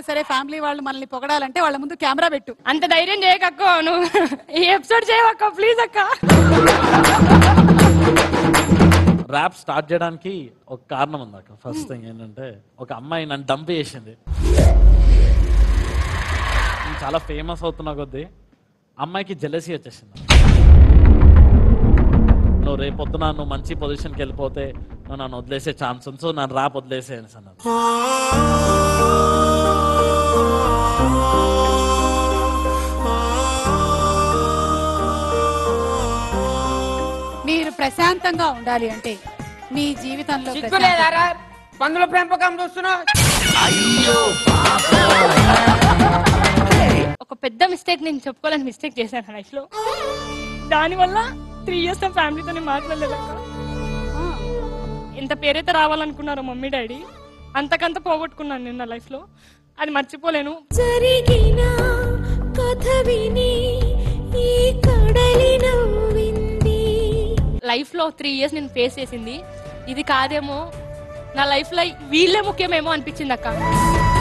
సరే ఫ్యామిలీ వాళ్ళు మనల్ని పొగడాలంటే వాళ్ళ ముందు కెమెరా పెట్టు అంత ధైర్యం చేయకక్క నువ్వు ఈ ఎపిసోడ్ చేయవక్క ప్లీజ్ అక్క ర్యాప్ స్టార్ట్ చేయడానికి ఒక కారణం ఉంది అక్క ఫస్ట్ థింగ్ ఏంటంటే ఒక అమ్మాయి నన్ను డంప్ చేసింది నేను చాలా ఫేమస్ అవుతున్నా కొద్దీ అమ్మాయికి జెలసీ వచ్చేసింది నువ్వు రేపొద్దున నువ్వు మంచి పొజిషన్కి వెళ్ళిపోతే నువ్వు నన్ను వదిలేసే ఛాన్స్ ఉంది సో నన్ను ర్యాప్ వదిలేసే అన్నది మీరు ప్రశాంతంగా ఉండాలి అంటే మీ జీవితంలో ప్రశాంతత- సిగ్గులేదారా పందుల పెంపకం చూస్తున్నావు ఒక పెద్ద మిస్టేక్ నేను చెప్పుకోవాలని మిస్టేక్ చేశాను లైఫ్ లో దానివల్ల త్రీ ఇయర్స్ నా ఫ్యామిలీతోనే మాట్లాడలేదక్క ఆ, ఎంత పేరైతే రావాలనుకున్నారో మమ్మీ డాడీ అంతకంత పోగొట్టుకున్నాను నేను నా లైఫ్ లో అది మర్చిపోలేను జరిగిన కథ విని ఈ కడలి నవ్వింది లైఫ్ లో త్రీ ఇయర్స్ నేను ఫేస్ చేసింది ఇది కాదేమో నా లైఫ్ లో వీళ్ళే ముఖ్యమేమో అనిపించింది అక్క